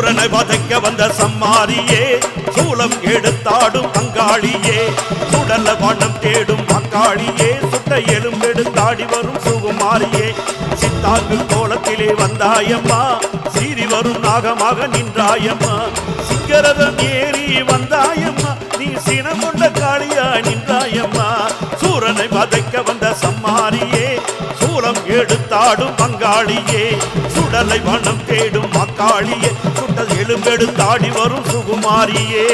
சூரனை வதைக்க வந்த சம்மாரியே சூலம் எடுத்தாடும் அங்காளியே சுடல வண்ணம் தேடும் அங்காளியே சுட்ட எலும்பெடுத்தாடி வரும் சுகுமாரியே சித்தாங்கு கோலத்திலே வந்தாயம்மா சீறி வரும் நாகமாக நின்றாயம்மா சிங்கரதம் ஏறி வந்தாயம்மா நீ சினம் கொண்ட காளியா நின்றாயம்மா சூரனை வதைக்க வந்த சம்மாரியே சூலம் எடுத்தாடும் பங்காளியே சுடலை வண்ணம் தேடும் மக்காளியே சுட்டல் எலும்பெடுத்தாடி வரும் சுகுமாரியே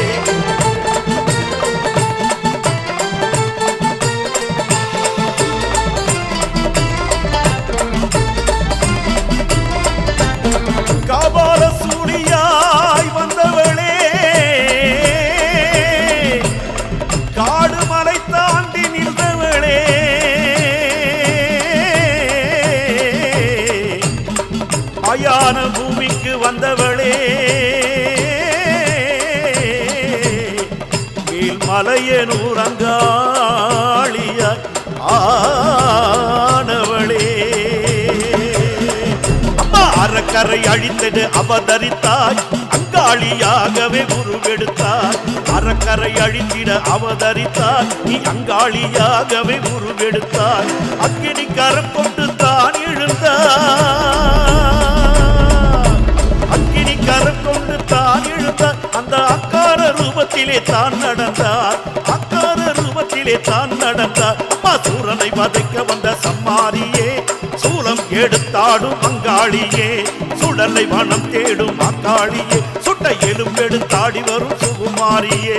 காபால சூழியாய் வந்தவளே காடு மலை தாண்டி நின்றவளே அயான பூமிக்கு வந்தவளே மேல்மலையனூரங்காளியாய் ஆனவளே அம்மா அறக்கரை அழித்தது அவதரித்தாய் அங்காளியாகவே உருவெடுத்தாய் அறக்கரை அழித்திட அவதரித்தாய் நீ அங்காளியாகவே உருவெடுத்தாய் அக்கினி கரம் கொண்டு தான் எழுந்தாய் அக்கினி கரம் கொண்டு தான் எழுந்தார் அந்த அக்கார ரூபத்திலே தான் நடந்தார் அக்கார ரூபத்திலே தான் நடந்தார் அம்மா சூரனை வதைக்க வந்த சம்மாரியே சூலம் எடுத்தாடும் அங்காளியே சுடலை வனம் தேடும் அங்காளியே சுட்ட எலும்பெடுத்தாடி வரும் சுகுமாரியே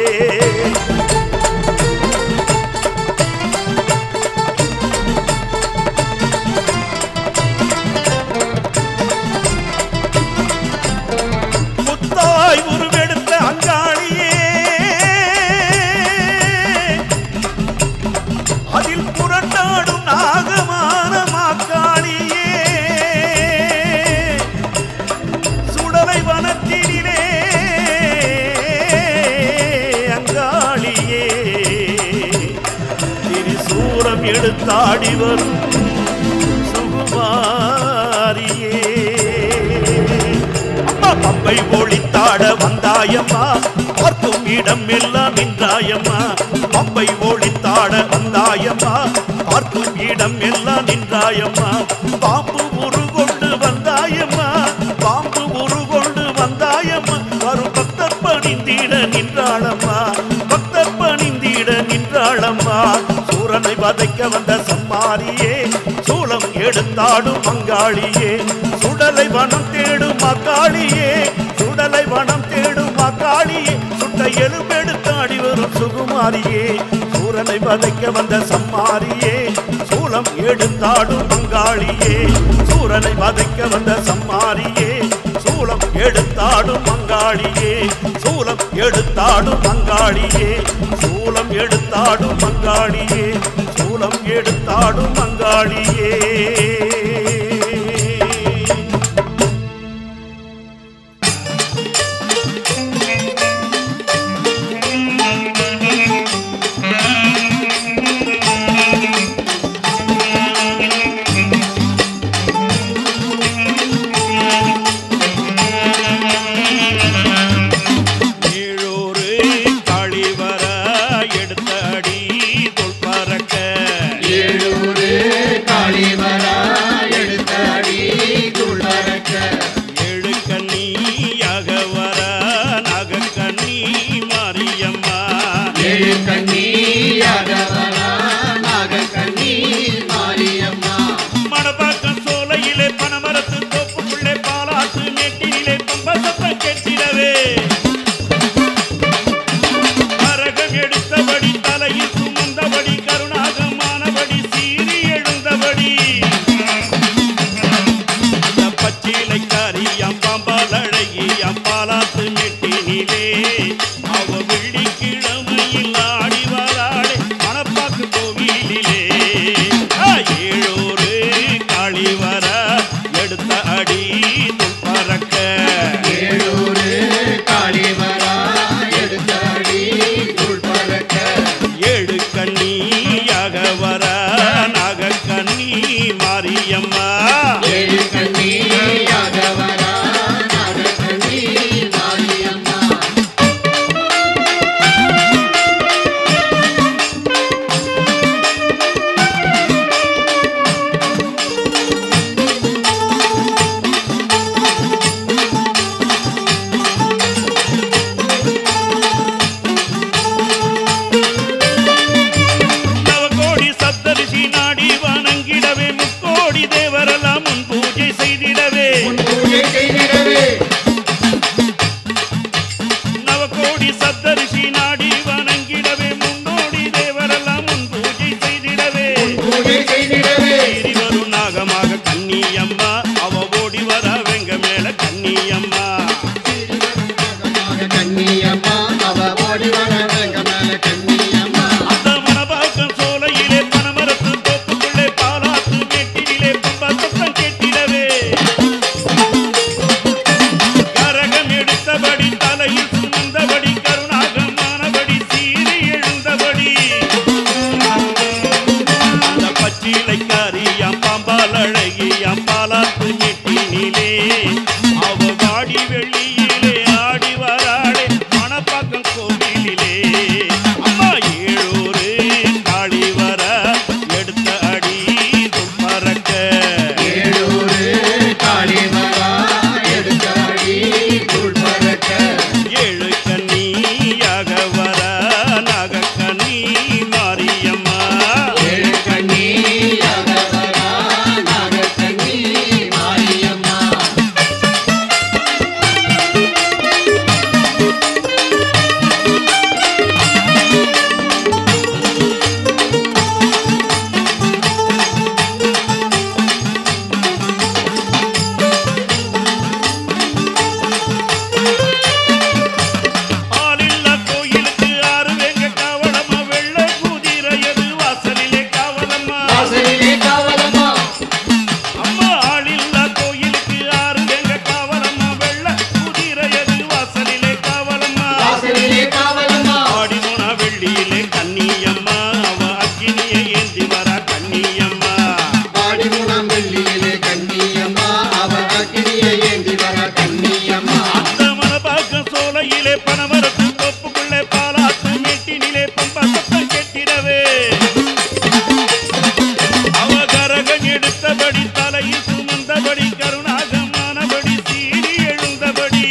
முத்தாய் உருவெடுத்த அங்காளியே அதில் புரண்டாடும் நாகமான மாக்காளியே சுடலை வனத்தினிலே அங்காளியே திரிசூரம் எடுத்தாடி வரும் சுகுமாரியே அம்மா பம்பை ஒளித்தாட வந்தாயம்மா பார்க்கும் இடம் எல்லாம் நின்றாயம்மா பம்பை ஒளித்தாட வந்தாயம்மா பார்க்கும் இடம் எல்லாம் நின்றாயம்மா பாம்பு உருகொண்டு வந்தாயம்மா பாம்பு உருகொண்டு வந்தாயம்மா வரும் பக்தர் பணிந்திட நின்றாளம்மா பக்தர் பணிந்திட நின்றாளம்மா சூரனை வதைக்க வந்த சம்மாரியே சூளம் எடுத்தாடும் மங்காளியே சுடலை வனம் தேடும் மக்காளியே சுடலை வனம் தேடும் மக்காளியே சுட்ட எலும்பெடுத்தாடி வரும் சுகுமாரியே சூரனை வதைக்க வந்த சம்மாரியே சூளம் எடுத்தாடும் மங்காளியே சூரனை வதைக்க வந்த சம்மாரியே சூளம் எடுத்தாடும் மங்காளியே சூலம் எடுத்தாடும் மங்காளியே சூலம் எடுத்தாடும் மங்காளியே சூலம் எடுத்தாடும் மங்காளியே ஏழூரு காளிவர எடுத்த அடி தொல் பறக்க ஏழூரு காளிவரா எடுத்த அடி துள்ளறக்க ஏழு கண்ணியாக வர நாகக்கண்ணி மாரியம்மா ஏழு கண்ணியாகவரா நாகக்கண்ணி மாரியம்மா மணப்பாக்கம் சோலையிலே பனமரத்து தோப்புக்குள்ளே பாலாத்து நெட்டிலே பம்பசத்தம் கெட்டிடவே கரகம் எடுத்தபடி தலையில் சுமந்தபடி கருணாகமானபடி சீறி எழுந்தபடி இந்த பச்சிலைக்காரி அம்பாம்பால் அழகி அம்பாலாத்து நெட்டினிலே அவ வெள்ளிக்கிழமையில் ஆடி வராளே மணப்பாக்கு கோவிலிலே ஆ, ஏழூரு காளி வர எடுத்த அடி துள் பறக்க ஏழூரு காளிவரா எடுத்த அடி துள்பறக்க ஏழு கண்ணியாக வர நாகக்கண்ணி மாரியம்மா ஏழு கண்ணியாகவரா நாகக்கண்ணி ஆடி வெள்ளியிலே ஆடி வராளே மணப்பாக்கம் கோவிலிலே அம்மா ஏழூரு காளி வர எடுத்த அடி துப்பறக்க ஏழூரு காளிமரா எடுத்தாடி தூள் பறக்க ஏழு கன்னியாக வர நாகக்கன்னி மாரியம்மா ஏழு கண்ணி யாதவரா நாகக்கண்ணி மாரியம்மா ஆளில்லா கோயிலுக்கு ஆறு வேங்க காவலம்மா வெள்ளை குதிரையது வாசலிலே காவலம்மா வாசலிலே காவலம்மா அம்மா ஆளில்லா கோயிலுக்கு ஆறு வேங்க காவலம்மா வெள்ளை குதிரையது வாசலிலே காவலம்மா வாசலிலே காவலம்மா ஆடி போனா வெள்ளியிலே கன்னியம்மா அவ அக்கினியை ஏந்தி வரா கன்னியம்மா பாடி மூணாம் வெள்ளியிலே கண்ணியம்மா அவ அக்கினியை ஏந்தி வர கண்ணியம்மா அந்த மனபாக்கம் சோலையிலே பனமரத்து தொப்புக்குள்ளே பாலாத்து மேட்டினிலே பம்பா சத்தம் கெட்டிடவே அவ கரகம் எடுத்தபடி தலையில் சுமந்தபடி கருணாகமானபடி சீறி எழுந்தபடி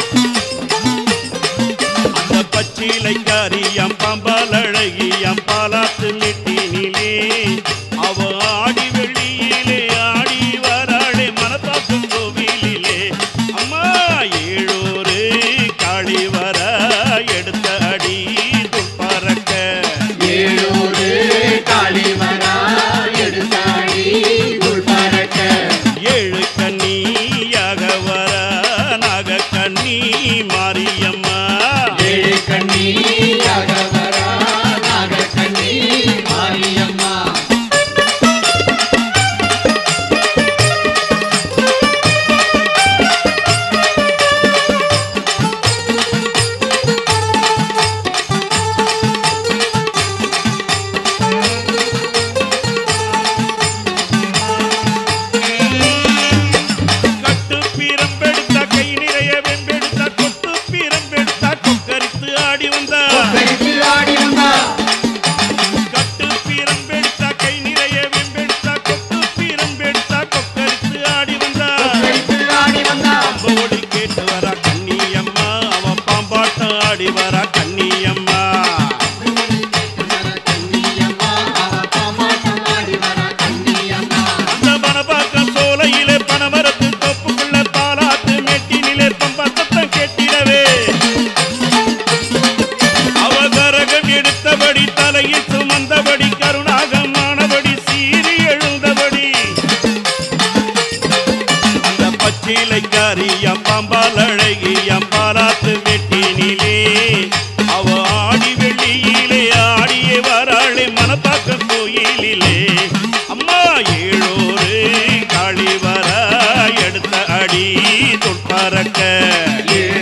அந்த பச்சிலைக்காரி அம்பாம்பால் அழகி அம்பாலாத்து மெட்டினிலே அவ ஆடி வெள்ளியிலே ஆடி வராளே மனப்பாக்கும் கோவிலிலே அம்மா ஏழூரு காளி வர எடுத்த அடி துப்பறக்க ஏழூரு காளிமரா எடுத்தாடி தூள் பறக்க ஏழு கன்னியாக வர நாக கன்னி மாரியம்மா ஏழு கண்ணி யாதவரா நாகக்கண்ணி மாரியம்மா கட்டு பீரம்பெடுத்த கை நிறைய வெம்பெடுத்த கொட்டு பீரம்பெடுத்த கொக்கரித்து ஆடி வந்தா கரித்து ஆடி வந்தா கட்டு பீரம்பெடுத்த கை நிறைய வெம்பெடுத்த கொட்டு பீரம்பெடுத்த கொக்கரித்து ஆடி வந்தா கரித்து ஆடி வந்தா அம்போடி கேட்டு வரா கன்னியம்மா அவ பாம்பாட்டம் ஆடி வரா கன்னியம்மா கண்ணியம்மா அவ பாமாட்டம் ஆடி வர கண்ணியம்மா அந்த பனபாக்கம் சோலையிலே பனமரத்து தொப்புக்குள்ள பாலாத்து மெட்டினிலே பம்பா சத்தம் கேட்டிடவே அவ கரகம் எடுத்தபடி தலையில் சுமந்தபடி கருணாகமானபடி சீறி எழுந்தபடி அந்த பச்சிலைக்காரி அம்பாம்பால் அழகி அம்பாலாத்து மெட்டினிலே அவ ஆடி வெள்ளியிலே ஆடியே வராளே மனப்பாக்க கோயிலிலே அம்மா ஏழோரு காளி வர எடுத்த அடி தொட்பறக்க ஏழு